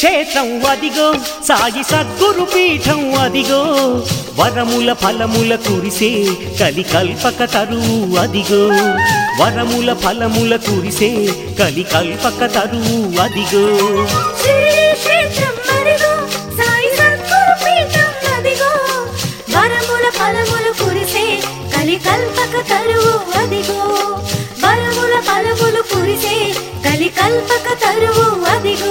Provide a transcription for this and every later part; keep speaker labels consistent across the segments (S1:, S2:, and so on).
S1: క్షేత్రం అదిగో సాయి సద్గురు పీఠం అదిగో వరముల ఫలముల కురిసే కలికల్పక తరువు అదిగో వరముల ఫలముల కురిసే కలికల్పక తరువు అదిగో
S2: షిరిడి క్షేత్రం అదిగో సాయి సద్గురు పీఠం అదిగో వరముల ఫలములు కురిసే కలికల్పక తరువు అదిగో వరముల ఫలములు కురిసే కలికల్పక తరువు అదిగో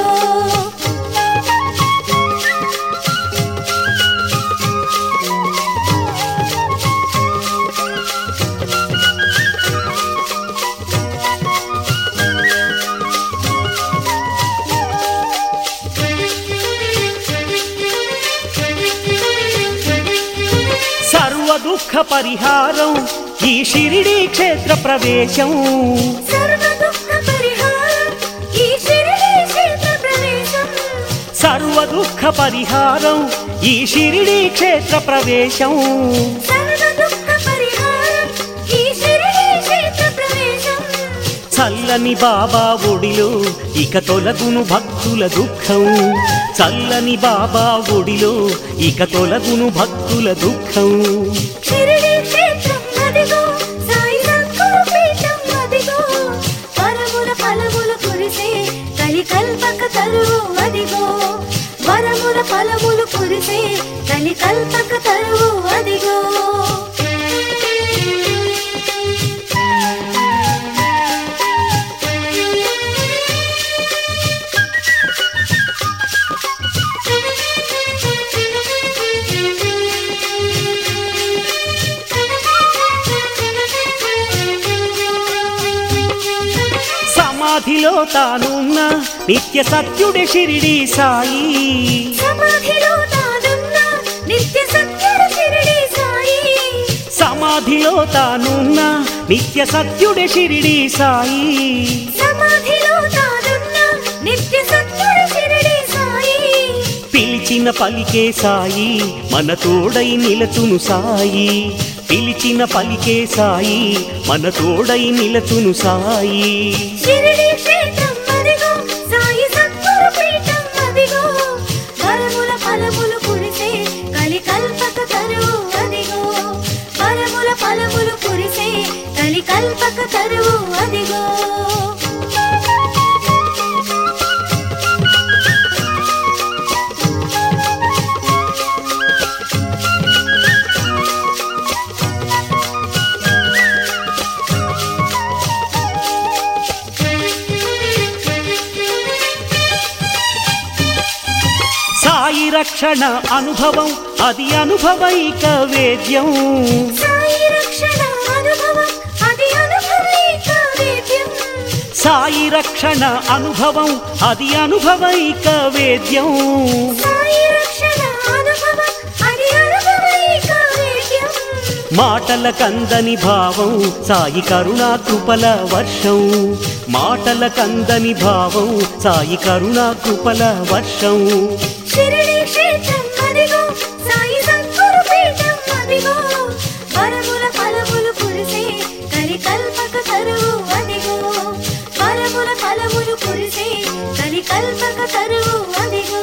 S1: సర్వ దుఃఖ పరిహారం ఈ షిరిడి క్షేత్ర ప్రవేశం
S2: సర్వ దుఃఖ పరిహారం ఈ షిరిడి క్షేత్ర ప్రవేశం
S1: సర్వ దుఃఖ పరిహారం ఈ షిరిడి క్షేత్ర ప్రవేశం
S2: సర్వ దుఃఖ పరిహారం ఈ షిరిడి క్షేత్ర ప్రవేశం
S1: చల్లని బాబా ఒడిలో ఇక తొలగును భక్తుల దుఃఖం చల్లని బాబా ఒడిలో ఇక తొలగును భక్తుల దుఃఖం
S2: షిరిడి క్షేత్రం అదిగో సాయి సద్గురు పీఠం అదిగో వరముల ఫలములు కురిసే కలికల్పక తరువు అదిగో వరముల ఫలములు కురిసే కలికల్పక తరువు అదిగో
S1: సమాధిలో తానున్న నిత్య సత్యుడి షిరిడి సాయి
S2: సమాధిలో తానున్న నిత్య సత్యుడు షిరిడి సాయి
S1: సమాధిలో తానున్న నిత్య సత్యుడి షిరిడి సాయి
S2: సమాధిలో తానున్న నిత్య సత్యుడు షిరిడి సాయి
S1: పిలిచిన పలికే సాయి మన తోడై నిలచును సాయి పిలిచిన పలికే సాయి మన తోడై నిలచును సాయి
S2: షిరిడి క్షేత్రం అదిగో సాయి సద్గురు పీఠం అదిగో వరముల ఫలములు కురిసే కలికల్పక తరువు అదిగో వరముల ఫలములు కురిసే కలికల్పక తరువు అదిగో
S1: సాయి రక్షణ అనుభవం అది అనుభవైక వేద్యం
S2: సాయి రక్షణ అనుభవం అది అనుభవైక వేద్యం
S1: సాయి రక్షణ అనుభవం అది అనుభవైక వేద్యం
S2: సాయి రక్షణ అనుభవం అది అనుభవైక వేద్యం
S1: మాటల కందని భావం సాయి కరుణా కృపల వర్షం మాటల కందని భావం సాయి కరుణా కృపల వర్షం
S2: షిరిడి క్షేత్రం అదిగో సాయి సద్గురు పీఠం అదిగో వరముల ఫలములు కురిసే కలికల్పక తరువు అదిగో వరముల ఫలములు కురిసే కలికల్పక తరువు అదిగో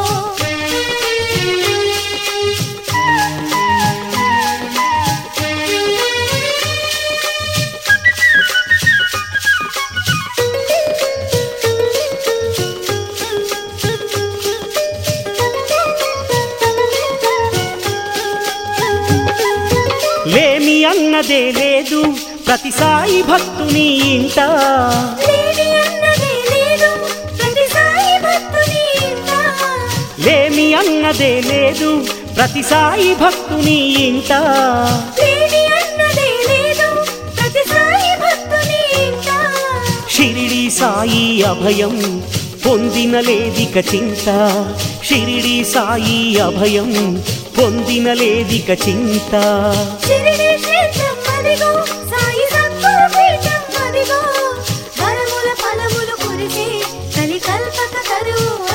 S1: లేమి అన్నదే లేదు ప్రతి సాయి భక్తుని ఇంట
S2: లేని అన్నదే లేదు ప్రతి సాయి భక్తుని ఇంట
S1: లేమి అన్నదే లేదు ప్రతి సాయి భక్తుని ఇంట
S2: లేని అన్నదే లేదు ప్రతి సాయి భక్తుని ఇంట
S1: షిరిడి సాయి అభయం పొందిన లేదిక చింత షిరిడి సాయి అభయం పొందిన లేదిక చింత
S2: షిరిడి క్షేత్రం అదిగో సాయి సద్గురు పీఠం అదిగో వరముల ఫలములు కురిసే కలికల్పక తరువు